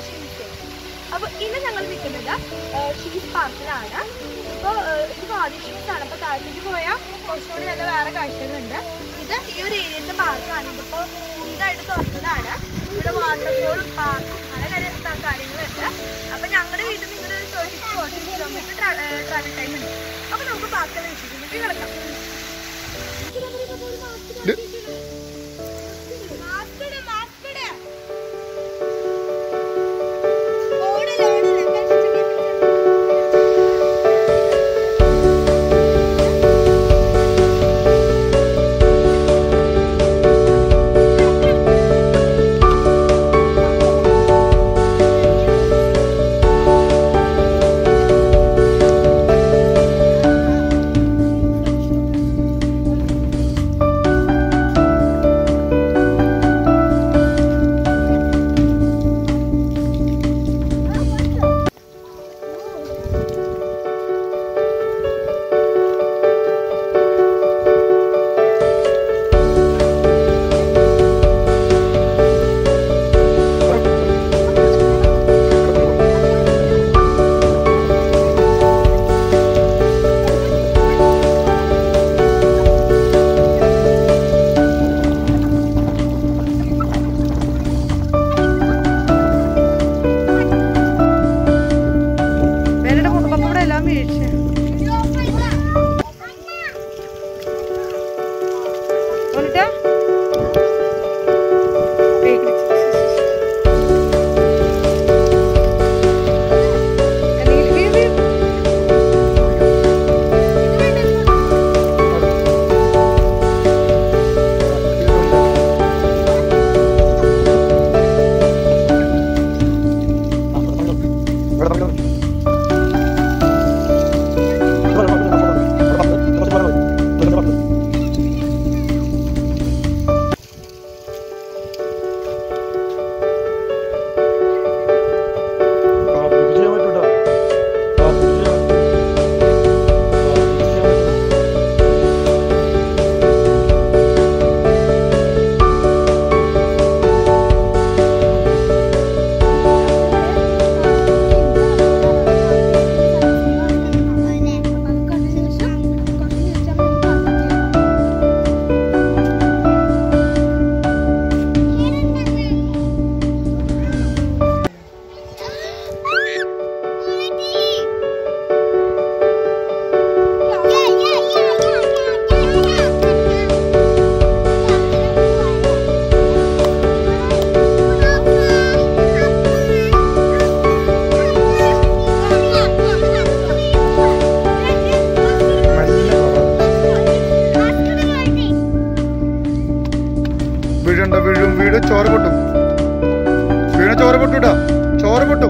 She's അപ്പൊ ഇന്ന് ഞങ്ങൾ നിൽക്കുന്നത് ഷീസ് പാർക്കിലാണ് ഇപ്പൊ ഇത് വാദി ഷീസ് ആണ് അപ്പൊ താഴത്തേക്ക് പോയാൽ കുറച്ചുകൂടി നല്ല വേറെ കാഴ്ചകളുണ്ട് ഇത് ഈ ഒരു ഏരിയത്തെ പാർക്കാണ് ഇതിപ്പോ പുതിയതായിട്ട് തുറന്നതാണ് ഇവിടെ വാട്ടർഫോളും പാർക്കും അങ്ങനെ കാര്യം കാര്യങ്ങളുണ്ട് അപ്പൊ ഞങ്ങളുടെ വീട്ടിൽ നിന്ന് ഇങ്ങനെ ഒരു thirty forty kilometre travel time ഉണ്ട് അപ്പൊ നമുക്ക് പാർക്കിൽ വെച്ചിട്ടുണ്ടെങ്കിൽ കിടക്കാം മാസ്കട് മാസ്കട് ഓടല ഓടല വേറെ പപ്പ ഇവിടെ എല്ലാം വീഴ്ച എന്നിട്ട് വീഴണ്ട വീഴും വീട് ചോര പൊട്ടും വീണ ചോര പൊട്ടൂട്ടാ ചോര പൊട്ടും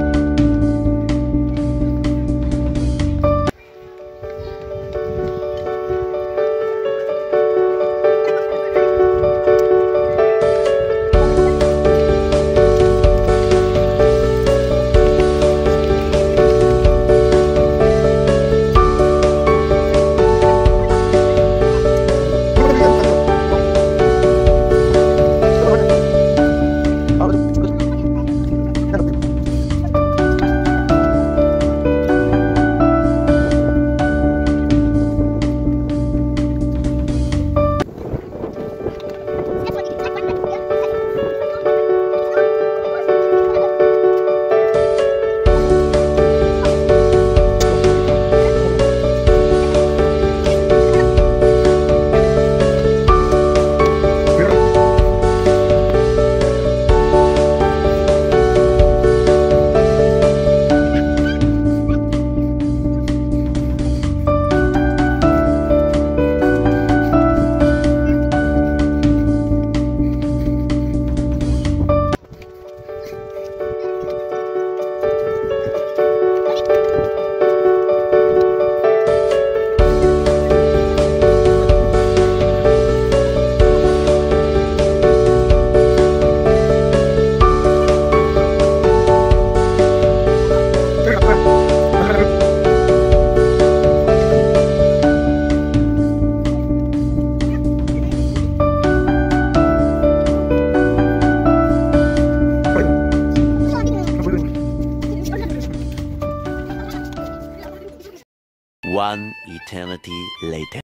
One eternity later.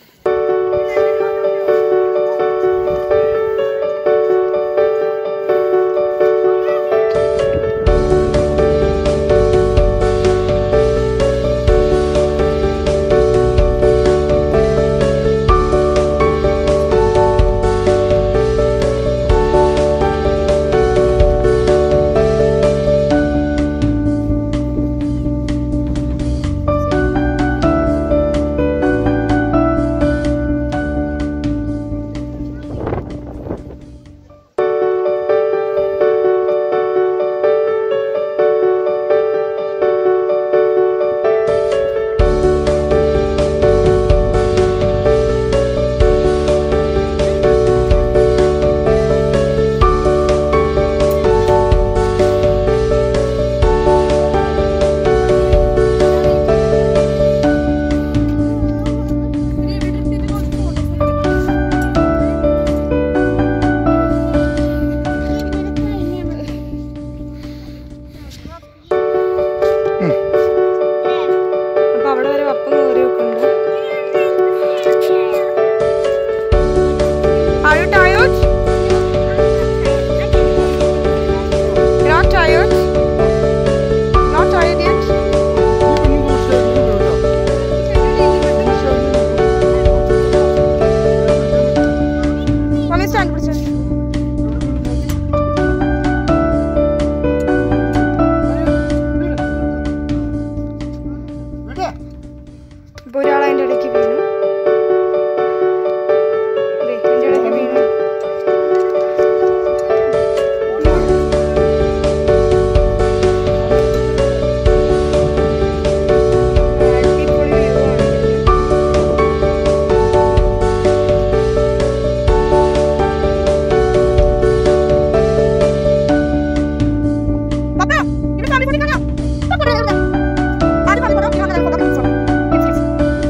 അപ്പൊ അവിടെ വരെ അപ്പം കയറി വെക്കുന്നുണ്ട് Are you tired? You're not tired? Not tired yet? Mommy stand പിടിച്ചോ. ഇപ്പൊ ഒരാൾ അതിന്റെ ഇടയ്ക്ക് വീണു ദേ, അതിന്റെ ഇടയ്ക്ക് വീണു അടിപൊളി view ആണ് ഇത്. പപ്പാ, ഇത് കാണിച്ച് കാണിക്കാം. പപ്പാ, ഇവിടെ, ഇവിടെ. ആദ്യം പറഞ്ഞു, പറഞ്ഞു, ഞാൻ അങ്ങനെ കൊണ്ടുവരാം. Kids, kids.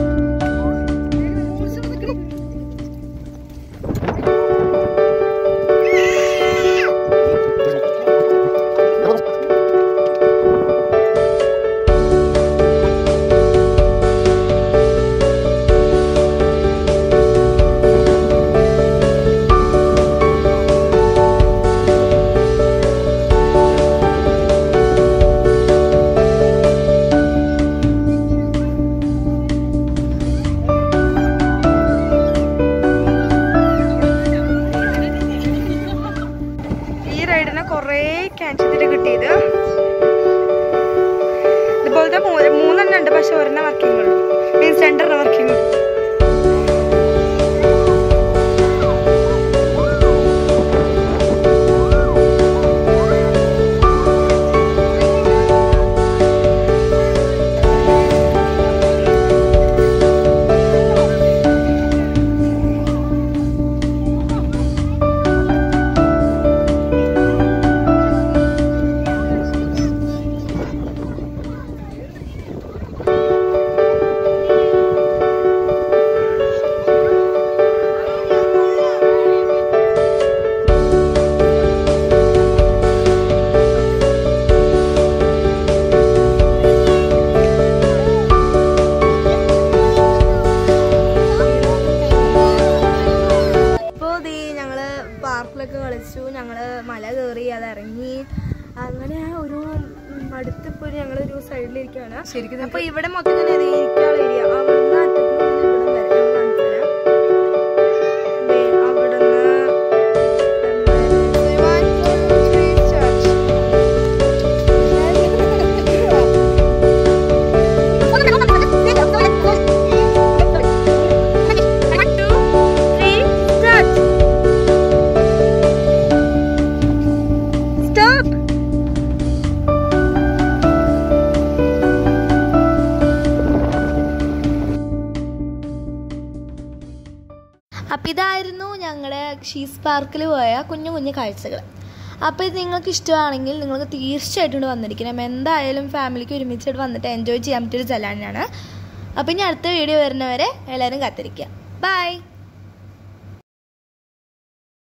ഈ റൈഡിന് കുറേ ക്യാൻസർ കിട്ടിയത് ഇതുപോലത്തെ മൂ- മൂന്നെണ്ണം ഉണ്ട് പക്ഷെ ഒരെണ്ണം വർക്കിംഗ് ഉള്ളൂ മീൻസ് രണ്ടെണ്ണം വർക്കിംഗ് ഉള്ളൂ ഇപ്പോൾ ദേ ഞങ്ങള് പാർക്കിലൊക്കെ കളിച്ചു ഞങ്ങള് മല കയറി അത് ഇറങ്ങി അങ്ങനെ ആ ഒരു അടുത്തിപ്പോ ഞങ്ങളൊരു സൈഡിലിരിക്കുകയാണ് ശരിക്കും അപ്പൊ ഇവിടെ മൊത്തം ഇങ്ങനെ ദേ ഇരിക്കാനുള്ള ഏരിയ അവിടുന്ന് അറ്റത്ത് നിന്ന് ഇവിടം വരെ ഞാൻ കാണിച്ചു തരാം ദേ അവിടുന്ന് Stop! അപ്പം ഇതായിരുന്നു ഞങ്ങളുടെ ഷീസ് പാർക്കിൽ പോയ കുഞ്ഞു കുഞ്ഞു കാഴ്ചകൾ അപ്പോൾ ഇത് നിങ്ങൾക്ക് ഇഷ്ടമാണെങ്കിൽ നിങ്ങൾക്ക് തീർച്ചയായിട്ടും ഇവിടെ വന്നിരിക്കണം എന്തായാലും ഫാമിലിക്ക് ഒരുമിച്ചിട്ട് വന്നിട്ട് എൻജോയ് ചെയ്യാൻ പറ്റിയൊരു സ്ഥലം തന്നെയാണ് അപ്പോൾ ഇനി അടുത്ത വീഡിയോ വരുന്നവരെ എല്ലാവരും കാത്തിരിക്കുക ബൈ